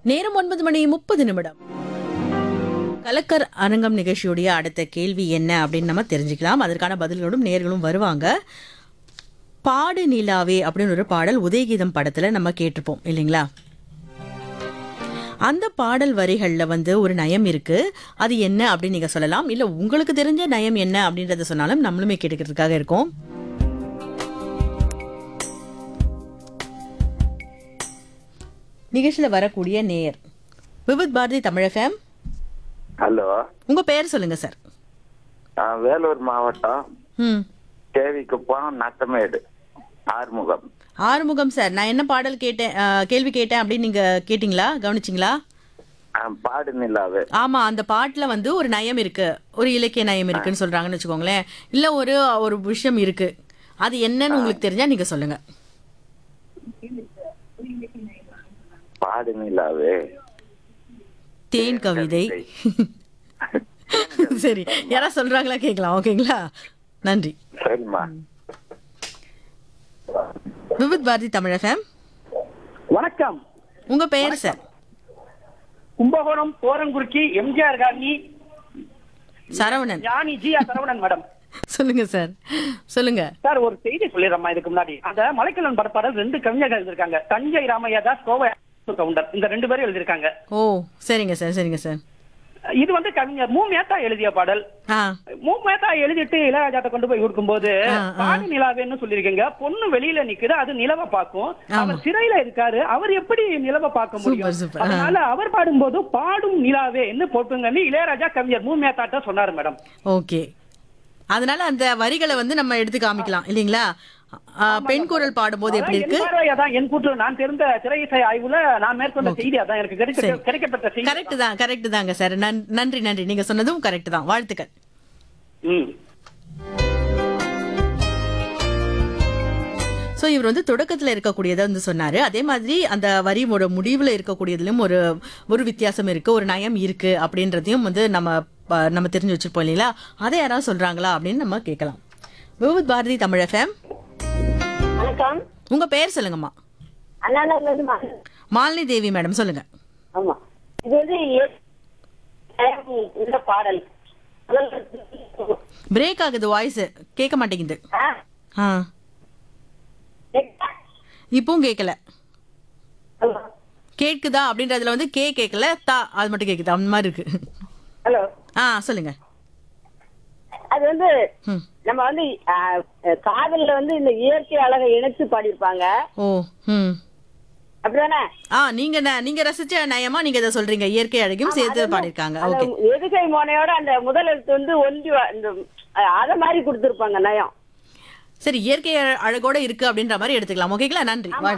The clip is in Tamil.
நேரம் ஒன்பது மணி முப்பது நிமிடம் கலக்கர் அரங்கம் நிகழ்ச்சியுடைய அடுத்த கேள்வி என்ன அப்படின்னு நம்ம தெரிஞ்சுக்கலாம் அதற்கான பதில்களும் நேர்களும் வருவாங்க பாடு நிலாவே அப்படின்னு ஒரு பாடல் உதயகீதம் படத்துல நம்ம கேட்டிருப்போம் இல்லைங்களா அந்த பாடல் வரிகள்ல வந்து ஒரு நயம் இருக்கு அது என்ன அப்படின்னு நீங்க சொல்லலாம் இல்ல உங்களுக்கு தெரிஞ்ச நயம் என்ன அப்படின்றத சொன்னாலும் நம்மளுமே கேட்டுக்கிறதுக்காக இருக்கோம் நிகழ்ச்சியில வரக்கூடிய நேயர் விவித் பாரதி தமிழ் ஃபேம் ஹலோ உங்க பெயர் சொல்லுங்க சார் நான் வேலூர் மாவட்டம் ம் தேவிக்குப்பம் நத்தமேடு ஆறுமுகம் ஆறுமுகம் சார் நான் என்ன பாடல் கேட்டேன் ஆ, கேள்வி கேட்டேன் அப்படின்னு நீங்க கேட்டிங்களா கவனிச்சிங்களா ஆ, பாடு நிலாவே ஆமா அந்த பாட்டுல வந்து ஒரு நயம் இருக்கு ஒரு இலக்கிய நயம் இருக்குன்னு சொல்றாங்கன்னு வச்சுக்கோங்களேன் இல்ல ஒரு ஒரு விஷயம் இருக்கு அது என்னன்னு உங்களுக்கு தெரிஞ்சா நீங்க சொல்லுங்க பாடு நிலாவே தேன் கவிதை சரி யாராவது சொல்றாங்களா கேட்கலாம் ஓகேங்களா நன்றி சரிம்மா விவித் பாரதி தமிழ் ஃபேம் வணக்கம் உங்க பெயர் sir Kumbakonam Porangurichi MGR colony Saravanan Gnani G R Saravanan madam சொல்லுங்க சார் சொல்லுங்க சார் ஒரு செய்தி சொல்லிடுறேம்மா இதுக்கு முன்னாடி அந்த மலைக்கல்லன் படப்பாடல் ரெண்டு கவிஞர்கள் எழுதியிருக்காங்க தஞ்சை ராமையா தாஸ் கோவை கவுண்டர் இந்த ரெண்டு பேரும் எழுதியிருக்காங்க ஓ சரிங்க சார் சரிங்க சார் இது வந்து கவிஞர் மூ மேத்தா எழுதிய பாடல் ஆ மூ மேத்தா எழுதிட்டு இளையராஜாட்ட கொண்டு போய் கொடுக்கும்போது ஆ, ஆ. பாடு நிலாவேன்னு சொல்லிருக்கீங்க பொண்ணு வெளியில நிக்குது அது நிலவை பார்க்கும் ஆமா. அவர் சிறையில இருக்காரு அவர் எப்படி நிலவை பார்க்க முடியும் சூப்பர், சூப்பர். ஆ. அதனால அவர் பாடும்போது பாடும் நிலாவே என்ன போட்டுங்கன்னு இளையராஜா கவிஞர் மூ மேத்தாட்ட சொன்னாரு மேடம் ஓகே அதனால அந்த வரிகளை வந்து நம்ம எடுத்து காமிக்கலாம் இல்லைங்களா ஆ, பெண் குரல் பாடும்போது எப்படி அதான் இருக்கு என் பார்வை அதான் என் கூற்று நான் தெரிந்த திரை இசை ஆய்வுல நான் மேற்கொண்ட செய்தி அதான் எனக்கு கிடைக்க சரி. கிடைக்கப்பட்ட செய்தி கரெக்ட் தான் கரெக்ட் தாங்க சார் நன்- நன்றி நன்றி நீங்க சொன்னதும் கரெக்ட் தான் வாழ்த்துக்கள் ம். ஸோ இவர் வந்து தொடக்கத்தில் இருக்கக்கூடியதை வந்து சொன்னாரு அதே மாதிரி அந்த வரியோட முடிவில் இருக்கக்கூடியதுலயும் ஒரு ஒரு வித்தியாசம் இருக்கு ஒரு நயம் இருக்கு அப்படின்றதையும் வந்து நம்ம ப- நம்ம தெரிஞ்சு வச்சிருப்போம் இல்லைங்களா அதை யாராவது சொல்றாங்களா அப்படின்னு நம்ம கேட்கலாம் விவித் பாரதி தமிழ் எஃப்எம் வணக்கம் உங்க பெயர் சொல்லுங்கம்மா அண்ணா நகர்ல இருந்து மா- மாலினி தேவி மேடம் சொல்லுங்க ஆமா இது வந்து ஏ- இந்த பாடல் முதல்ல- பிரேக் ஆகுது வாய்ஸ் கேட்க மாட்டேங்குது ஆ, ஆ கேக்குதா? இப்பவும் கேட்கல ஹலோ கேட்குதா அப்படின்றதுல வந்து கே கேட்கல தா அது மட்டும் கேட்குது அந்த மாதிரி இருக்கு ஹலோ ஆ சொல்லுங்க அது வந்து ம் நம்ம வந்து ஆ, காதல்ல வந்து இந்த இயற்கை அழகை இணைச்சு பாடியிருப்பாங்க ஓ ம் அப்படிதானே ஆ நீங்க ந- நீங்க ரசிச்ச நயமா நீங்க இதை சொல்றீங்க இயற்கை அழகும் சேர்த்து பாடியிருக்காங்க அந்த ஓகே எதுகை மோனையோட அந்த முதல் எழுத்து வந்து ஒன்றி வ- இந்த அத மாதிரி கொடுத்திருப்பாங்க நயம் சரி இயற்கை அழ- அழகோட இருக்கு அப்படின்ற மாதிரி எடுத்துக்கலாம் ஓகேங்களா நன்றி வாழ்த்து